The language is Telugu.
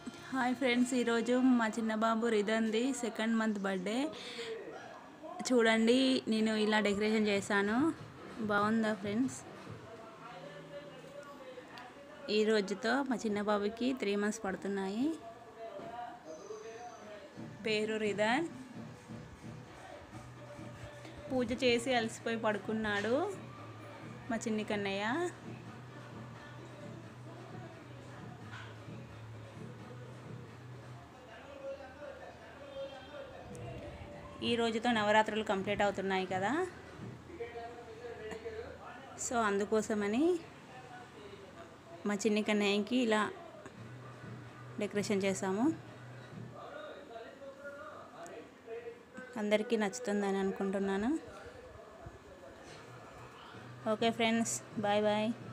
హాయ్ ఫ్రెండ్స్ ఈరోజు మా చిన్న బాబు రిధన్ది సెకండ్ మంత్ బర్త్డే చూడండి నేను ఇలా డెకరేషన్ చేశాను బాగుందా ఫ్రెండ్స్ ఈ రోజుతో మా చిన్న బాబుకి త్రీ మంత్స్ పడుతున్నాయి పేరు రిధన్ పూజ చేసి అలసిపోయి పడుకున్నాడు మా చిన్ని కన్నయ్య ఈ రోజుతో నవరాత్రులు కంప్లీట్ అవుతున్నాయి కదా సో అందుకోసమని మా చిన్ని కన్నయ్యకి ఇలా డెకరేషన్ చేసాము అందరికీ నచ్చుతుందని అనుకుంటున్నాను ఓకే ఫ్రెండ్స్ బాయ్ బాయ్